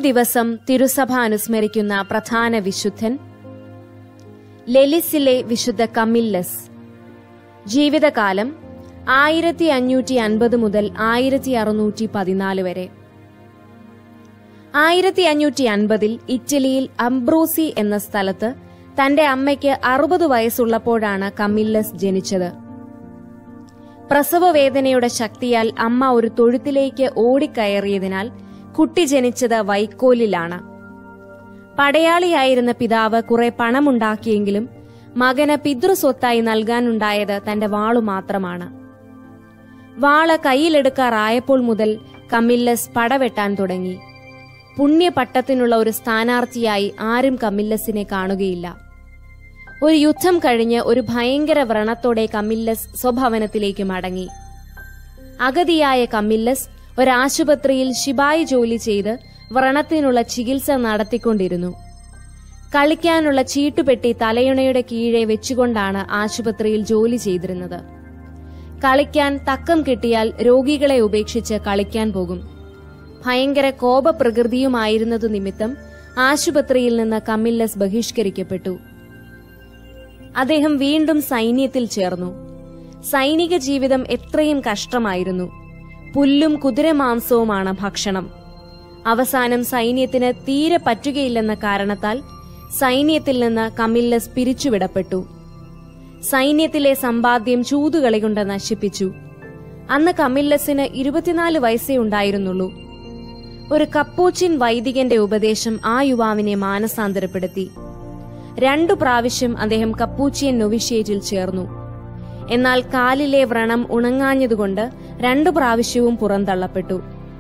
ദിവസം തിരുസഭ അനുസ്മരിക്കുന്ന പ്രധാന വിശുദ്ധൻ ലെലിസിലെ വിശുദ്ധ കമില്ലസ് ജീവിതകാലം ആയിരത്തി അഞ്ഞൂറ്റി അൻപത് മുതൽ ആയിരത്തി അറുന്നൂറ്റി പതിനാല് വരെ ആയിരത്തി അഞ്ഞൂറ്റി അൻപതിൽ ഇറ്റലിയിൽ അംബ്രോസി എന്ന സ്ഥലത്ത് തന്റെ അമ്മയ്ക്ക് അറുപത് വയസ്സുള്ളപ്പോഴാണ് കമില്ലസ് ജനിച്ചത് പ്രസവവേദനയുടെ ശക്തിയാൽ അമ്മ ഒരു തൊഴുത്തിലേക്ക് ഓടിക്കയറിയതിനാൽ കുട്ടി ജനിച്ചത് വൈക്കോലിലാണ് പടയാളിയായിരുന്ന പിതാവ് കുറെ പണമുണ്ടാക്കിയെങ്കിലും മകന് പിതൃസ്വത്തായി നൽകാനുണ്ടായത് തന്റെ വാളു മാത്രമാണ് വാള് കയ്യിലെടുക്കാറായപ്പോൾ മുതൽ കമില്ലസ് പടവെട്ടാൻ തുടങ്ങി പുണ്യപട്ടത്തിനുള്ള ഒരു സ്ഥാനാർത്ഥിയായി ആരും കമില്ലസിനെ കാണുകയില്ല ഒരു യുദ്ധം കഴിഞ്ഞ് ഒരു ഭയങ്കര വ്രണത്തോടെ കമില്ലസ് സ്വഭവനത്തിലേക്ക് മടങ്ങി അഗതിയായ കമില്ലസ് ഒരാശുപത്രിയിൽ ശിപായി ജോലി ചെയ്ത് വ്രണത്തിനുള്ള ചികിത്സ നടത്തിക്കൊണ്ടിരുന്നു കളിക്കാനുള്ള ചീട്ടുപെട്ടി തലയുണയുടെ കീഴെ വെച്ചുകൊണ്ടാണ് ആശുപത്രിയിൽ ജോലി ചെയ്തിരുന്നത് കളിക്കാൻ തക്കം കിട്ടിയാൽ രോഗികളെ ഉപേക്ഷിച്ച് കളിക്കാൻ പോകും ഭയങ്കര കോപപ്രകൃതിയുമായിരുന്നതു നിമിത്തം ആശുപത്രിയിൽ നിന്ന് കമില്ലസ് ബഹിഷ്കരിക്കപ്പെട്ടു അദ്ദേഹം വീണ്ടും സൈന്യത്തിൽ ചേർന്നു സൈനിക ജീവിതം എത്രയും കഷ്ടമായിരുന്നു പുല്ലും കുതിരമാംസവുമാണ് ഭക്ഷണം അവസാനം സൈന്യത്തിന് തീരെ പറ്റുകയില്ലെന്ന കാരണത്താൽ സൈന്യത്തിൽ നിന്ന് കമില്ലസ് പിരിച്ചുവിടപ്പെട്ടു സൈന്യത്തിലെ സമ്പാദ്യം ചൂതുകളി കൊണ്ട് നശിപ്പിച്ചു അന്ന് കമില്ലസിന് ഇരുപത്തിനാല് വയസ്സേ ഉണ്ടായിരുന്നുള്ളൂ ഒരു കപ്പൂച്ചിൻ വൈദികന്റെ ഉപദേശം ആ യുവാവിനെ മാനസാന്തരപ്പെടുത്തി രണ്ടു പ്രാവശ്യം അദ്ദേഹം കപ്പൂച്ചിയൻ നൊവിഷ്യേറ്റിൽ ചേർന്നു എന്നാൽ കാലിലെ വ്രണം ഉണങ്ങാഞ്ഞതുകൊണ്ട് രണ്ടു പ്രാവശ്യവും പുറന്തള്ളപ്പെട്ടു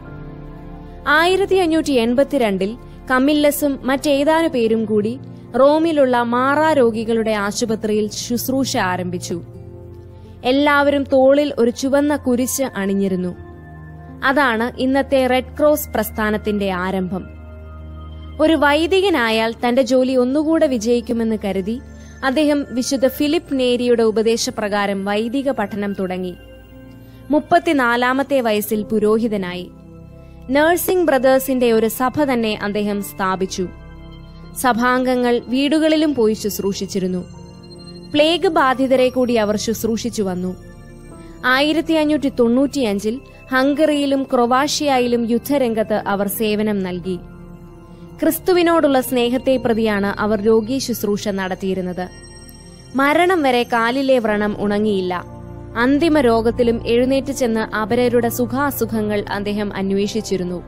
ആയിരത്തി അഞ്ഞൂറ്റി എൺപത്തിരണ്ടിൽ കമില്ലസും മറ്റേതാനു പേരും കൂടി റോമിലുള്ള മാറാ രോഗികളുടെ ആശുപത്രിയിൽ ശുശ്രൂഷ ആരംഭിച്ചു എല്ലാവരും തോളിൽ ഒരു ചുവന്ന കുരിശ് അണിഞ്ഞിരുന്നു അതാണ് ഇന്നത്തെ റെഡ് ക്രോസ് പ്രസ്ഥാനത്തിന്റെ ആരംഭം ഒരു വൈദികനായാൽ തന്റെ ജോലി ഒന്നുകൂടെ വിജയിക്കുമെന്ന് കരുതി അദ്ദേഹം വിശുദ്ധ ഫിലിപ്പ് നേരിയുടെ ഉപദേശപ്രകാരം വൈദിക പഠനം തുടങ്ങി മുപ്പത്തിനാലാമത്തെ വയസ്സിൽ പുരോഹിതനായി നഴ്സിംഗ് ബ്രദേഴ്സിന്റെ ഒരു സഭ തന്നെ അദ്ദേഹം സ്ഥാപിച്ചു സഭാംഗങ്ങൾ വീടുകളിലും പോയി ശുശ്രൂഷിച്ചിരുന്നു പ്ലേഗ് ബാധിതരെ കൂടി അവർ ശുശ്രൂഷിച്ചു വന്നു ആയിരത്തി അഞ്ഞൂറ്റി തൊണ്ണൂറ്റിയഞ്ചിൽ ഹംഗറിയിലും ക്രൊവാഷ്യയിലും യുദ്ധരംഗത്ത് അവർ സേവനം നൽകി ക്രിസ്തുവിനോടുള്ള സ്നേഹത്തെ പ്രതിയാണ് അവർ രോഗീ ശുശ്രൂഷ നടത്തിയിരുന്നത് മരണം വരെ കാലിലെ വ്രണം ഉണങ്ങിയില്ല അന്തിമ രോഗത്തിലും എഴുന്നേറ്റ് ചെന്ന് അപരരുടെ സുഖാസുഖങ്ങൾ അദ്ദേഹം അന്വേഷിച്ചിരുന്നു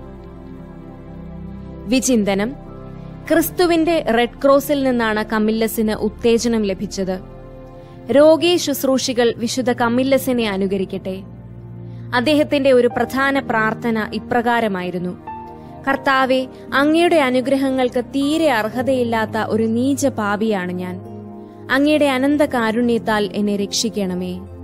വിചിന്തനം ക്രിസ്തുവിന്റെ റെഡ് ക്രോസിൽ നിന്നാണ് കമില്ലസിന് ഉത്തേജനം ലഭിച്ചത് രോഗീ ശുശ്രൂഷികൾ വിശുദ്ധ കമില്ലസിനെ അനുകരിക്കട്ടെ അദ്ദേഹത്തിന്റെ ഒരു പ്രധാന പ്രാർത്ഥന ഇപ്രകാരമായിരുന്നു കർത്താവെ അങ്ങയുടെ അനുഗ്രഹങ്ങൾക്ക് തീരെ അർഹതയില്ലാത്ത ഒരു നീച പാപിയാണ് ഞാൻ അങ്ങയുടെ അനന്ത കാരുണ്യത്താൽ എന്നെ രക്ഷിക്കണമേ